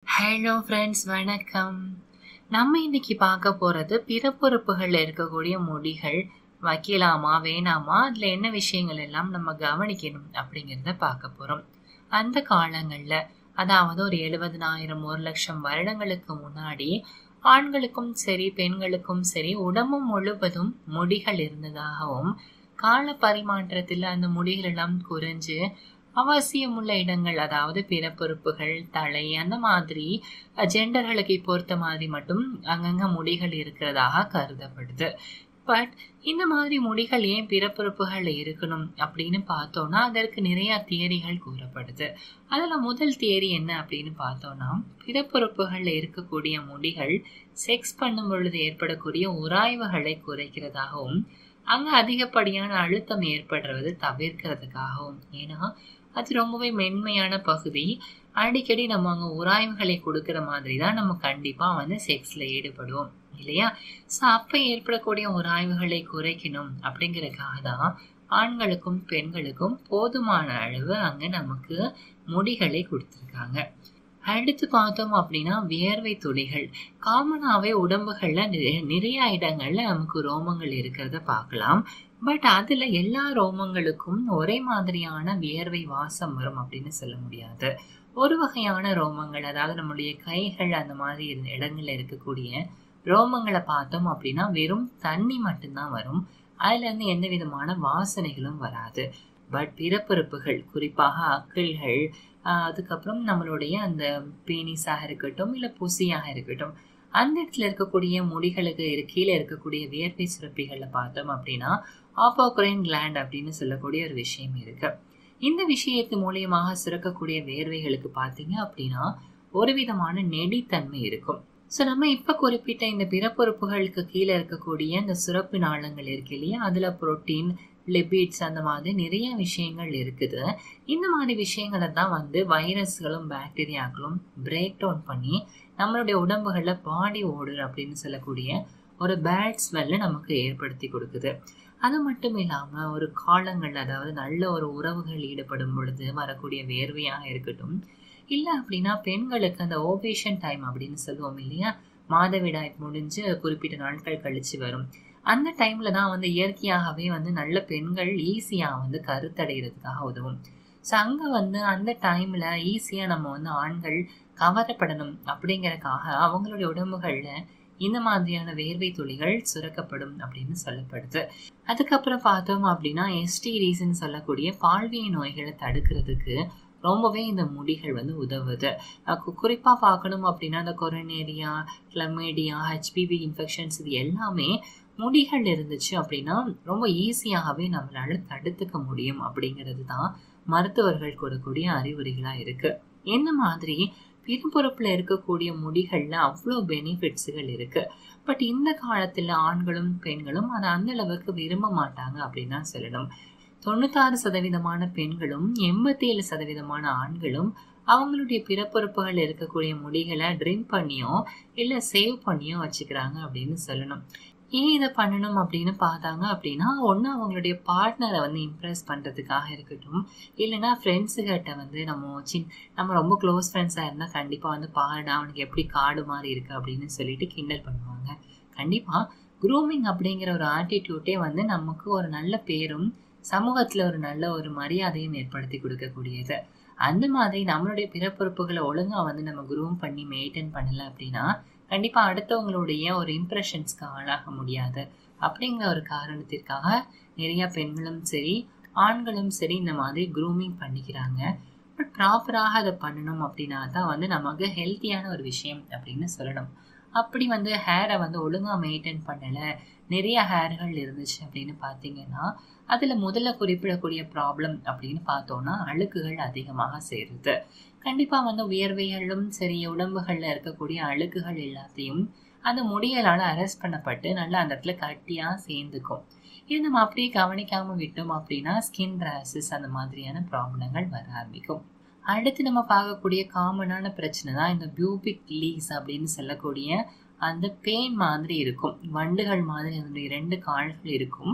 hello friends வணக்கம் நம்ம இன்னைக்கு பார்க்க போகிறது பிறப்புறுப்புகளில் இருக்கக்கூடிய முடிகள் வைக்கலாமா வேணாமா அதில் என்ன விஷயங்கள் எல்லாம் நம்ம கவனிக்கணும் அப்படிங்கிறத பார்க்க போகிறோம் அந்த காலங்களில் அதாவது ஒரு எழுபதனாயிரம் ஒரு லட்சம் வருடங்களுக்கு முன்னாடி ஆண்களுக்கும் சரி பெண்களுக்கும் சரி உடம்பு முழுவதும் முடிகள் இருந்ததாகவும் கால பரிமாற்றத்தில் அந்த முடிகள் எல்லாம் குறைஞ்சு அவசியமுள்ள இடங்கள் அதாவது பிறப்புறுப்புகள் தலை அந்த மாதிரி ஜெண்டர்களுக்கு பொறுத்த மாதிரி மட்டும் அங்கங்க முடிகள் இருக்கிறதாக கருதப்படுது பட் இந்த மாதிரி முடிகள் ஏன் பிறப்புறுப்புகள் இருக்கணும் அப்படின்னு பார்த்தோம்னா அதற்கு நிறைய தியரிகள் கூறப்படுது அதில் முதல் தியரி என்ன அப்படின்னு பார்த்தோம்னா பிறப்புறுப்புகளில் இருக்கக்கூடிய முடிகள் செக்ஸ் பண்ணும் பொழுது ஏற்படக்கூடிய உராய்வுகளை குறைக்கிறதாகவும் அங்கே அதிகப்படியான அழுத்தம் ஏற்படுறது தவிர்க்கிறதுக்காகவும் ஏன்னா அது ரொம்பவே மென்மையான பகுதி அடிக்கடி நம்ம அங்கே உராய்வுகளை கொடுக்குற மாதிரி தான் நம்ம கண்டிப்பாக வந்து செக்ஸில் ஈடுபடுவோம் இல்லையா ஸோ அப்போ ஏற்படக்கூடிய உராய்வுகளை குறைக்கணும் அப்படிங்கிறதுக்காக தான் ஆண்களுக்கும் பெண்களுக்கும் போதுமான அளவு அங்கே நமக்கு முடிகளை கொடுத்துருக்காங்க அடுத்து பார்த்தோம் அப்படின்னா வியர்வை துளிகள் காமனாகவே உடம்புகளில் நிறைய இடங்கள்ல நமக்கு ரோமங்கள் இருக்கிறத பார்க்கலாம் பட் அதில் எல்லா ரோமங்களுக்கும் ஒரே மாதிரியான வியர்வை வாசம் வரும் அப்படின்னு சொல்ல முடியாது ஒரு வகையான ரோமங்கள் அதாவது நம்மளுடைய கைகள் அந்த மாதிரி இடங்கள்ல இருக்கக்கூடிய ரோமங்களை பார்த்தோம் அப்படின்னா வெறும் தண்ணி மட்டும்தான் வரும் அதுலேருந்து எந்த விதமான வாசனைகளும் வராது பட் பிறப்புறுப்புகள் குறிப்பாக அக்கிள்கள் அதுக்கப்புறம் நம்மளுடைய அந்த பீனிஸாக இருக்கட்டும் இல்லை புசியாக இருக்கட்டும் அந்த இடத்துல இருக்கக்கூடிய முடிகளுக்கு கீழே இருக்கக்கூடிய வியர்வை சுரப்பிகளில் பார்த்தோம் அப்படின்னா ஆப்போக்ரைன் கிளாண்ட் அப்படின்னு சொல்லக்கூடிய ஒரு விஷயம் இருக்கு இந்த விஷயத்து மூலியமாக சுரக்கக்கூடிய வேர்வைகளுக்கு பார்த்தீங்க அப்படின்னா ஒரு விதமான நெடித்தன்மை இருக்கும் ஸோ நம்ம இப்போ குறிப்பிட்ட இந்த பிறப்புறுப்புகளுக்கு கீழே இருக்கக்கூடிய இந்த சுரப்பு நாளங்கள் இருக்கு இல்லையா அதில் புரோட்டீன் லிபிட்ஸ் அந்த மாதிரி நிறைய விஷயங்கள் இருக்குது இந்த மாதிரி விஷயங்களை தான் வந்து வைரஸ்களும் பாக்டீரியாக்களும் பிரேக் டவுன் பண்ணி நம்மளுடைய உடம்புகளில் பாடி ஓடுற அப்படின்னு சொல்லக்கூடிய ஒரு பேட் ஸ்மெல்லை நமக்கு ஏற்படுத்தி கொடுக்குது அது மட்டும் இல்லாமல் ஒரு காலங்கள் அதாவது நல்ல ஒரு உறவுகள் ஈடுபடும் பொழுது வரக்கூடிய வேர்வையாக இருக்கட்டும் இல்லை அப்படின்னா பெண்களுக்கு அந்த ஓவேஷன் டைம் அப்படின்னு சொல்லுவோம் இல்லையா மாதவிடாய் முடிஞ்சு குறிப்பிட்ட நாட்கள் கழிச்சு வரும் அந்த டைம்ல தான் வந்து இயற்கையாகவே வந்து நல்ல பெண்கள் ஈஸியாக வந்து கருத்தடைகிறதுக்காக உதவும் ஸோ அங்கே வந்து அந்த டைமில் ஈஸியாக நம்ம வந்து ஆண்கள் கவரப்படணும் அப்படிங்கறக்காக அவங்களுடைய உடம்புகளில் இந்த மாதிரியான வேர்வை துளிகள் சுரக்கப்படும் அப்படின்னு சொல்லப்படுது அதுக்கப்புறம் பார்த்தோம் அப்படின்னா எஸ்டிடிஸ்ன்னு சொல்லக்கூடிய பால்விய நோய்களை தடுக்கிறதுக்கு ரொம்பவே இந்த முடிகள் வந்து உதவுது குறிப்பாக பார்க்கணும் அப்படின்னா இந்த கொரோனேரியா கிளமேடியா ஹெச்பிவி இன்ஃபெக்ஷன்ஸ் இது எல்லாமே முடிகள் இருந்துச்சு அப்படின்னா ரொம்ப ஈஸியாகவே நம்மளால தடுத்துக்க முடியும் அப்படிங்கிறது தான் மருத்துவர்கள் கூறக்கூடிய அறிவுரைகளாக இருக்கு என்ன மாதிரி பின்புறப்பில் இருக்கக்கூடிய முடிகளில் அவ்வளோ பெனிஃபிட்ஸுகள் இருக்கு பட் இந்த காலத்தில் ஆண்களும் பெண்களும் அதை அந்த அளவுக்கு விரும்ப மாட்டாங்க அப்படின்னு தான் சொல்லணும் தொண்ணூத்தாறு சதவீதமான பெண்களும் எண்பத்தி ஏழு சதவீதமான ஆண்களும் அவங்களுடைய பிறப்புறுப்புகள் இருக்கக்கூடிய முடிகளை ட்ரிங்க் பண்ணியோ இல்லை சேவ் பண்ணியோ வச்சுக்கிறாங்க அப்படின்னு சொல்லணும் ஏன் இதை பண்ணணும் அப்படின்னு பார்த்தாங்க அப்படின்னா ஒன்று அவங்களுடைய பார்ட்னரை வந்து இம்ப்ரெஸ் பண்ணுறதுக்காக இருக்கட்டும் இல்லைனா ஃப்ரெண்ட்ஸுகிட்ட வந்து நம்ம சின் நம்ம ரொம்ப க்ளோஸ் ஃப்ரெண்ட்ஸாக இருந்தால் கண்டிப்பாக வந்து பாருடா அவனுக்கு எப்படி காடு மாதிரி இருக்குது அப்படின்னு சொல்லிட்டு கிண்டல் பண்ணுவாங்க கண்டிப்பாக க்ரூமிங் அப்படிங்கிற ஒரு ஆட்டிடியூட்டே வந்து நமக்கு ஒரு நல்ல பேரும் சமூகத்தில் ஒரு நல்ல ஒரு மரியாதையும் ஏற்படுத்தி கொடுக்கக்கூடியது அந்த மாதிரி நம்மளுடைய பிறப்புறுப்புகளை ஒழுங்காக வந்து நம்ம குரூம் பண்ணி மெயின்டைன் பண்ணலை அப்படின்னா கண்டிப்பாக அடுத்தவங்களுடைய ஒரு இம்ப்ரெஷன்ஸ்க்கு ஆளாக முடியாது அப்படிங்கிற ஒரு காரணத்திற்காக நிறைய பெண்களும் சரி ஆண்களும் சரி இந்த மாதிரி க்ரூமிங் பண்ணிக்கிறாங்க பட் ப்ராப்பராக அதை பண்ணணும் அப்படின்னா தான் வந்து நமக்கு ஹெல்த்தியான ஒரு விஷயம் அப்படின்னு சொல்லணும் அப்படி வந்து ஹேரை வந்து ஒழுங்காக மெயின்டைன் பண்ணலை நிறைய ஹேர்கள் இருந்துச்சு அப்படின்னு பார்த்தீங்கன்னா அதில் முதல்ல குறிப்பிடக்கூடிய ப்ராப்ளம் அப்படின்னு பார்த்தோன்னா அழுக்குகள் அதிகமாக சேருது கண்டிப்பாக வந்து உயர்வைகளும் சரி உடம்புகளில் இருக்கக்கூடிய அழுக்குகள் எல்லாத்தையும் அந்த முடியலால் அரெஸ்ட் பண்ணப்பட்டு நல்லா அந்த இடத்துல கட்டியாக சேர்ந்துக்கும் இது நம்ம அப்படியே கவனிக்காமல் விட்டோம் அப்படின்னா ஸ்கின் ரேசஸ் அந்த மாதிரியான ப்ராப்ளங்கள் வர ஆரம்பிக்கும் அடுத்து நம்ம பார்க்கக்கூடிய காமனான பிரச்சனை தான் இந்த பியூபிக் லீஸ் அப்படின்னு சொல்லக்கூடிய அந்த பெயின் மாதிரி இருக்கும் வண்டுகள் மாதிரி அதனுடைய ரெண்டு கால்கள் இருக்கும்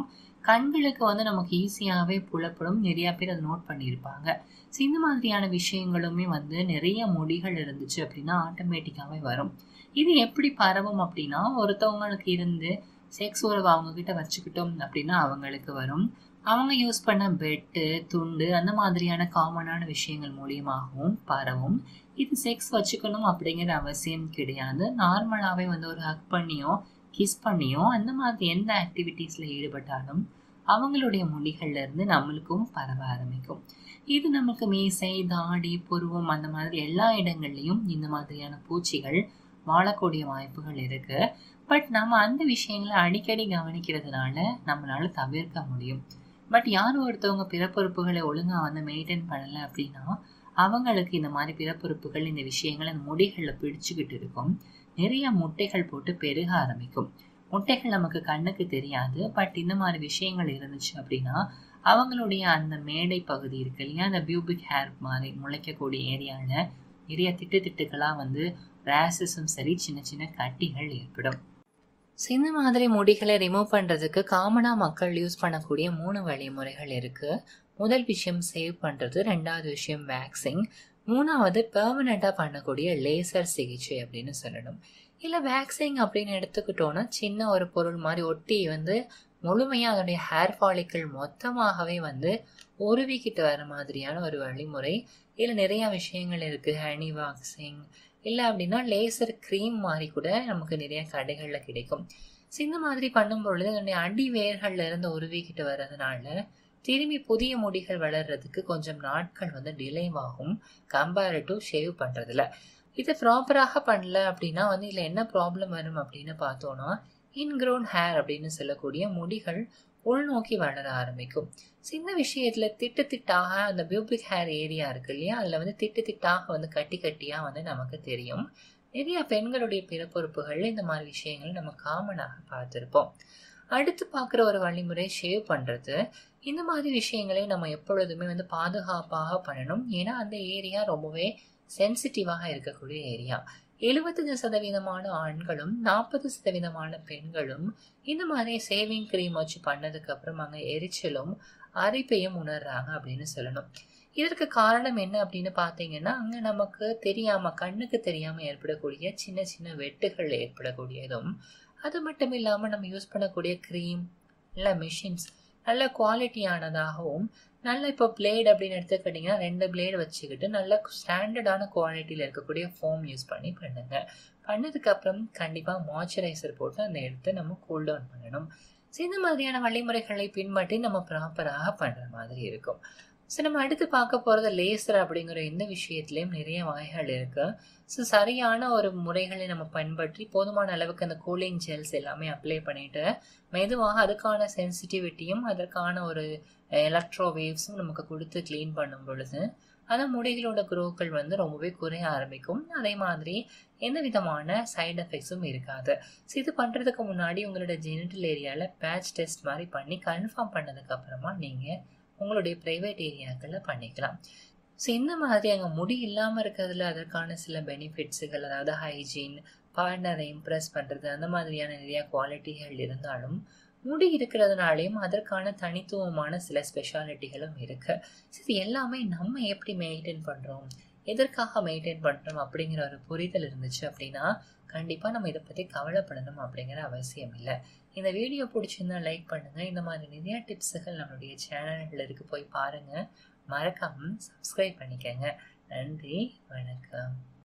கண்களுக்கு வந்து நமக்கு ஈஸியாகவே புலப்படும் நிறைய பேர் அதை நோட் பண்ணியிருப்பாங்க ஸோ இந்த மாதிரியான விஷயங்களுமே வந்து நிறைய முடிகள் இருந்துச்சு அப்படின்னா ஆட்டோமேட்டிக்காகவே வரும் இது எப்படி பரவும் அப்படின்னா ஒருத்தவங்களுக்கு இருந்து செக்ஸ் உறவு அவங்க கிட்ட வச்சுக்கிட்டோம் அப்படின்னா அவங்களுக்கு வரும் அவங்க யூஸ் பண்ண பெட்டு துண்டு அந்த மாதிரியான காமனான விஷயங்கள் மூலியமாகவும் பரவும் இது செக்ஸ் வச்சுக்கணும் அப்படிங்கிற அவசியம் கிடையாது நார்மலாகவே வந்து ஒரு ஹக் பண்ணியோ கிஸ் பண்ணியோ அந்த மாதிரி எந்த ஆக்டிவிட்டீஸில் ஈடுபட்டாலும் அவங்களுடைய முடிகள்ல இருந்து நம்மளுக்கும் பரவ ஆரம்பிக்கும் இது நமக்கு மீசை தாடி புருவம் அந்த மாதிரி எல்லா இடங்கள்லையும் இந்த மாதிரியான பூச்சிகள் வாழக்கூடிய வாய்ப்புகள் இருக்கு பட் நம்ம அந்த விஷயங்களை அடிக்கடி கவனிக்கிறதுனால நம்மளால தவிர்க்க முடியும் பட் யார் ஒருத்தவங்க பிறப்புறுப்புகளை ஒழுங்கா வந்து மெயின்டைன் பண்ணலை அப்படின்னா அவங்களுக்கு இந்த மாதிரி பிறப்புறுப்புகள் இந்த விஷயங்கள் அந்த முடிகளில் பிடிச்சுக்கிட்டு இருக்கும் நிறைய முட்டைகள் போட்டு பெருக ஆரம்பிக்கும் முட்டைகள் நமக்கு கண்ணுக்கு தெரியாது பட் இந்த மாதிரி விஷயங்கள் இருந்துச்சு அப்படின்னா அவங்களுடைய அந்த மேடை பகுதி இருக்கு இல்லையா அந்த பியூபிக் ஹேர் மாதிரி முளைக்கக்கூடிய ஏரியாவில் நிறைய திட்டு திட்டுக்களாக வந்து ரேசஸும் சரி சின்ன சின்ன கட்டிகள் ஏற்படும் ஸோ இந்த மாதிரி முடிகளை ரிமூவ் பண்ணுறதுக்கு காமனாக மக்கள் யூஸ் பண்ணக்கூடிய மூணு வழிமுறைகள் இருக்குது முதல் விஷயம் சேவ் பண்ணுறது ரெண்டாவது விஷயம் வேக்சிங் மூணாவது பெர்மனெண்ட்டாக பண்ணக்கூடிய லேசர் சிகிச்சை அப்படின்னு சொல்லணும் இல்லை வேக்சிங் அப்படின்னு எடுத்துக்கிட்டோன்னா சின்ன ஒரு பொருள் மாதிரி ஒட்டி வந்து முழுமையாக அதனுடைய ஹேர் ஃபாலிக்கிள் மொத்தமாகவே வந்து உருவிக்கிட்டு வர மாதிரியான ஒரு வழிமுறை இதில் நிறையா விஷயங்கள் இருக்குது ஹனி வாக்சிங் இல்லை அப்படின்னா லேசர் க்ரீம் மாதிரி கூட நமக்கு நிறைய கடைகளில் கிடைக்கும் ஸோ இந்த மாதிரி பண்ணும் பொழுது அதனுடைய அடி வேர்கள்ல இருந்து உருவிக்கிட்டு வர்றதுனால திரும்பி புதிய முடிகள் வளர்றதுக்கு கொஞ்சம் நாட்கள் வந்து டிலேவாகும் கம்பேர் டு ஷேவ் பண்ணுறதுல இதை ப்ராப்பராக பண்ணல அப்படின்னா வந்து இதில் என்ன ப்ராப்ளம் வரும் அப்படின்னு பார்த்தோன்னா இன்க்ரோன் ஹேர் அப்படின்னு சொல்லக்கூடிய முடிகள் உள்நோக்கி வளர ஆரம்பிக்கும் சின்ன விஷயத்தில் திட்டு திட்டாக அந்த பியூபிக் ஹேர் ஏரியா இருக்கு இல்லையா அதில் வந்து திட்டு திட்டாக வந்து கட்டி கட்டியாக வந்து நமக்கு தெரியும் நிறைய பெண்களுடைய பிறப்பொறுப்புகள் இந்த மாதிரி விஷயங்கள் நம்ம காமனாக பார்த்துருப்போம் அடுத்து பார்க்குற ஒரு வழிமுறை ஷேவ் பண்ணுறது இந்த மாதிரி விஷயங்களை நம்ம எப்பொழுதுமே வந்து பாதுகாப்பாக பண்ணணும் ஏன்னா அந்த ஏரியா ரொம்பவே சென்சிட்டிவாக இருக்கக்கூடிய ஏரியா எழுபத்தஞ்சு சதவீதமான ஆண்களும் நாற்பது சதவீதமான பெண்களும் இந்த மாதிரி சேவிங் க்ரீம் வச்சு பண்ணதுக்கு அப்புறம் அங்கே எரிச்சலும் அரிப்பையும் உணர்றாங்க அப்படின்னு சொல்லணும் இதற்கு காரணம் என்ன அப்படின்னு பார்த்தீங்கன்னா அங்கே நமக்கு தெரியாமல் கண்ணுக்கு தெரியாமல் ஏற்படக்கூடிய சின்ன சின்ன வெட்டுகள் ஏற்படக்கூடியதும் அது மட்டும் இல்லாமல் நம்ம யூஸ் பண்ணக்கூடிய க்ரீம் இல்லை மிஷின்ஸ் நல்ல குவாலிட்டியானதாகவும் நல்ல இப்போ பிளேட் அப்படின்னு எடுத்துக்கிட்டிங்கன்னா ரெண்டு பிளேடு வச்சுக்கிட்டு நல்ல ஸ்டாண்டர்டான குவாலிட்டியில் இருக்கக்கூடிய ஃபோம் யூஸ் பண்ணி பண்ணுங்க பண்ணதுக்கப்புறம் கண்டிப்பாக மாய்ச்சரைசர் போட்டு அந்த இடத்த நம்ம கூல் டவுன் பண்ணணும் ஸோ இந்த மாதிரியான வழிமுறைகளை பின்பற்றி நம்ம ப்ராப்பராக பண்ணுற மாதிரி இருக்கும் ஸோ நம்ம அடுத்து பார்க்க போகிறது லேசர் அப்படிங்கிற இந்த விஷயத்துலேயும் நிறைய வகைகள் இருக்குது ஸோ சரியான ஒரு முறைகளை நம்ம பின்பற்றி போதுமான அளவுக்கு அந்த கூலிங் ஜெல்ஸ் எல்லாமே அப்ளை பண்ணிவிட்டு மெதுவாக அதுக்கான சென்சிட்டிவிட்டியும் அதற்கான ஒரு எலக்ட்ரோ வேவ்ஸும் நமக்கு கொடுத்து க்ளீன் பண்ணும் பொழுது அந்த முடிகளோட குரோக்கள் வந்து ரொம்பவே குறைய ஆரம்பிக்கும் அதே மாதிரி எந்த விதமான சைடு எஃபெக்ட்ஸும் இருக்காது ஸோ இது பண்ணுறதுக்கு முன்னாடி உங்களோட ஜெனிட்டல் ஏரியாவில் பேட்ச் டெஸ்ட் மாதிரி பண்ணி கன்ஃபார்ம் பண்ணதுக்கப்புறமா நீங்கள் உங்களுடைய ப்ரைவேட் ஏரியாக்களில் பண்ணிக்கலாம் ஸோ இந்த மாதிரி அங்கே முடி இல்லாமல் இருக்கிறதுல அதற்கான சில பெனிஃபிட்ஸுகள் அதாவது ஹைஜீன் பார்ட்னரை இம்ப்ரெஸ் பண்ணுறது அந்த மாதிரியான நிறையா குவாலிட்டிகள் இருந்தாலும் முடி இருக்கிறதுனாலையும் அதற்கான தனித்துவமான சில ஸ்பெஷாலிட்டிகளும் இருக்குது ஸோ இது எல்லாமே நம்ம எப்படி மெயின்டைன் பண்ணுறோம் எதற்காக மெயின்டைன் பண்ணுறோம் அப்படிங்கிற ஒரு புரிதல் இருந்துச்சு அப்படின்னா கண்டிப்பாக நம்ம இதை பற்றி கவலைப்படணும் அப்படிங்கிற அவசியம் இல்லை இந்த வீடியோ பிடிச்சிருந்தா லைக் பண்ணுங்கள் இந்த மாதிரி நிறையா டிப்ஸுகள் நம்மளுடைய சேனல்களுக்கு போய் பாருங்கள் மறக்காமல் சப்ஸ்கிரைப் பண்ணிக்கங்க நன்றி வணக்கம்